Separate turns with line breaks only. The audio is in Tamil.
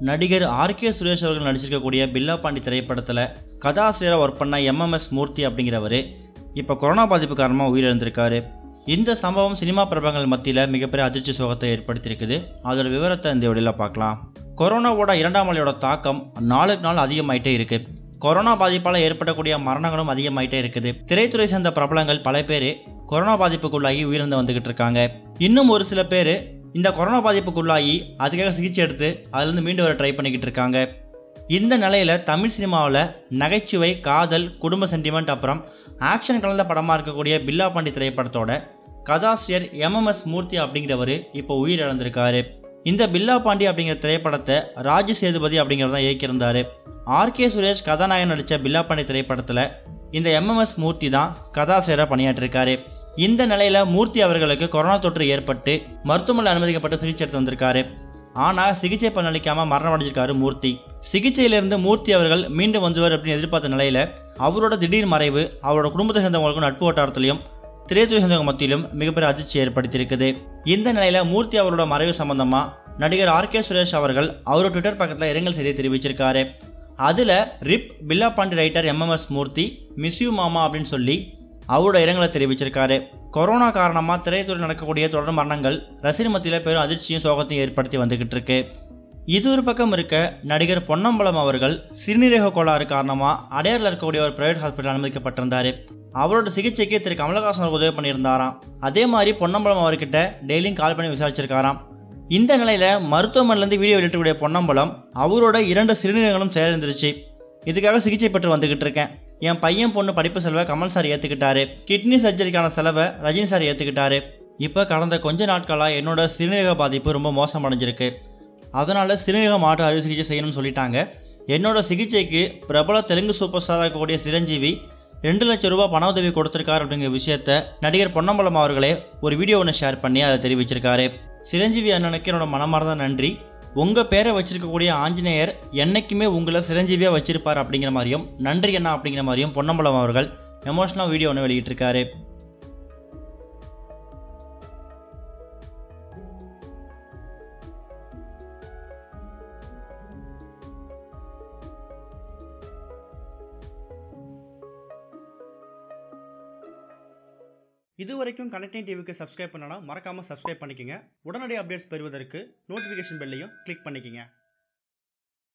நடிகர் ஆர் கே சுரேஷ் அவர்கள் நடிச்சிருக்கக்கூடிய பில்லா பாண்டி திரைப்படத்தில் கதாசிரியராக ஒர்க் பண்ண எம்எம்எஸ் மூர்த்தி அப்படிங்கிறவர் இப்போ கொரோனா பாதிப்பு காரணமாக உயிரிழந்திருக்காரு இந்த சம்பவம் சினிமா பிரபலங்கள் மத்தியில் மிகப்பெரிய அதிர்ச்சி சோகத்தை ஏற்படுத்தியிருக்குது அதோட விவரத்தை இந்த வீடியோவில் பார்க்கலாம் கொரோனாவோட இரண்டாம் அலையோட தாக்கம் நாளுக்கு நாள் அதிகமாயிட்டே இருக்கு கொரோனா பாதிப்பால் ஏற்படக்கூடிய மரணங்களும் அதிகமாயிட்டே இருக்குது திரைத்துறை சேர்ந்த பிரபலங்கள் பல பேர் கொரோனா பாதிப்புக்குள்ளாகி உயிரிழந்து வந்துகிட்டு இருக்காங்க இன்னும் ஒரு சில பேர் இந்த கொரோனா பாதிப்புக்குள்ளாகி அதுக்காக சிகிச்சை எடுத்து அதுலேருந்து மீண்டு வர ட்ரை பண்ணிக்கிட்டு இருக்காங்க இந்த நிலையில் தமிழ் சினிமாவில் நகைச்சுவை காதல் குடும்ப சென்டிமெண்ட் அப்புறம் ஆக்ஷன் கலந்த படமாக இருக்கக்கூடிய பில்லா பாண்டி திரைப்படத்தோட கதாசிரியர் எம்எம்எஸ் மூர்த்தி அப்படிங்கிறவர் இப்போ உயிரிழந்திருக்காரு இந்த பில்லா பாண்டி அப்படிங்கிற திரைப்படத்தை ராஜ் சேதுபதி அப்படிங்கிறத தான் இயக்கியிருந்தார் ஆர்கே சுரேஷ் கதாநாயகன் நடித்த பில்லா பாண்டி திரைப்படத்தில் இந்த எம்எம்எஸ் மூர்த்தி தான் கதாசிரியராக பணியாற்றிருக்காரு இந்த நிலையில மூர்த்தி அவர்களுக்கு கொரோனா தொற்று ஏற்பட்டு மருத்துவமனையில் அனுமதிக்கப்பட்டு சிகிச்சை எடுத்து வந்திருக்காரு ஆனால் சிகிச்சை பலனளிக்காம மரணம் அடைஞ்சிருக்காரு மூர்த்தி சிகிச்சையிலிருந்து மூர்த்தி அவர்கள் மீண்டும் வந்துவார் அப்படின்னு எதிர்பார்த்த நிலையில அவரோட திடீர் மறைவு அவரோட குடும்பத்தை சேர்ந்தவங்களுக்கும் நட்பு வட்டாரத்திலையும் திரைத்துறை சேர்ந்தவங்க மத்தியிலும் மிகப்பெரிய அதிர்ச்சி ஏற்படுத்தியிருக்குது இந்த நிலையில மூர்த்தி அவரோட மறைவு சம்பந்தமா நடிகர் ஆர் கே சுரேஷ் அவர்கள் அவரோட ட்விட்டர் பக்கத்தில் இரங்கல் செய்தியை தெரிவிச்சிருக்காரு அதில் RIP Billa Pandi writer MMS Murthy miss you மாமா அப்படின்னு சொல்லி அவரோட இரங்கலை தெரிவிச்சிருக்காரு கொரோனா காரணமாக திரைத்துறை நடக்கக்கூடிய தொடர் மரணங்கள் ரசிகர் மத்தியில் பெரும் அதிர்ச்சியும் சோகத்தையும் ஏற்படுத்தி வந்துகிட்டு இருக்கு இது ஒரு பக்கம் இருக்க நடிகர் பொன்னம்பலம் அவர்கள் சிறுநீரக கோளாறு காரணமாக அடையாரில் இருக்கக்கூடிய ஒரு பிரைவேட் ஹாஸ்பிட்டல் அனுமதிக்கப்பட்டிருந்தார் அவரோட சிகிச்சைக்கு திரு கமலஹாசன் அவர்கள் உதவி பண்ணியிருந்தாராம் அதே மாதிரி பொன்னம்பலம் அவர்கிட்ட டெய்லியும் கால் பண்ணி விசாரிச்சிருக்காராம் இந்த நிலையில் மருத்துவமனையிலேருந்து வீடியோ வெளியிட்டக்கூடிய பொன்னம்பலம் அவரோட இரண்டு சிறுநீரகங்களும் சேர்ந்துருச்சு இதுக்காக சிகிச்சை பெற்று வந்துகிட்டு இருக்கேன் என் பையன் பொண்ணு படிப்பு செலவை கமல் சார் ஏற்றுக்கிட்டாரு கிட்னி சர்ஜரிக்கான செலவை ரஜினி சார் ஏற்றுக்கிட்டாரு இப்போ கடந்த கொஞ்ச நாட்களாக என்னோட சிறுநீரக பாதிப்பு ரொம்ப மோசமடைஞ்சிருக்கு அதனால் சிறுநீரக மாற்று அறுவை சிகிச்சை செய்யணும்னு சொல்லிட்டாங்க என்னோட சிகிச்சைக்கு பிரபல தெலுங்கு சூப்பர் ஸ்டாராக இருக்கக்கூடிய சிரஞ்சீவி ரெண்டு லட்சம் ரூபாய் பண உதவி கொடுத்துருக்காரு அப்படிங்கிற விஷயத்த நடிகர் பொன்னம்பலம் அவர்களே ஒரு வீடியோ ஒன்று ஷேர் பண்ணி அதை தெரிவிச்சிருக்காரு சிரஞ்சீவி அண்ணனுக்கு என்னோட மனமார்ந்த நன்றி உங்கள் பேரை வச்சிருக்கக்கூடிய ஆஞ்சநேயர் என்னைக்குமே உங்களை சிரஞ்சீவியாக வச்சிருப்பார் அப்படிங்கிற மாதிரியும் நன்றி அண்ணா அப்படிங்கிற மாதிரியும் பொன்னம்பலம் அவர்கள் எமோஷனல் வீடியோ ஒன்று வெளியிட்டிருக்காரு
இது வரைக்கும் கனெக்டிங் டிவிக்கு சப்ஸ்கிரைப் பண்ணனா மறக்காமல் சப்ஸ்கிரைப் பண்ணிக்கங்க உடனடி அப்டேட்ஸ் பெறுவதற்கு நோட்டிஃபிகேஷன் பெல்லையும் கிளிக் பண்ணிக்கங்க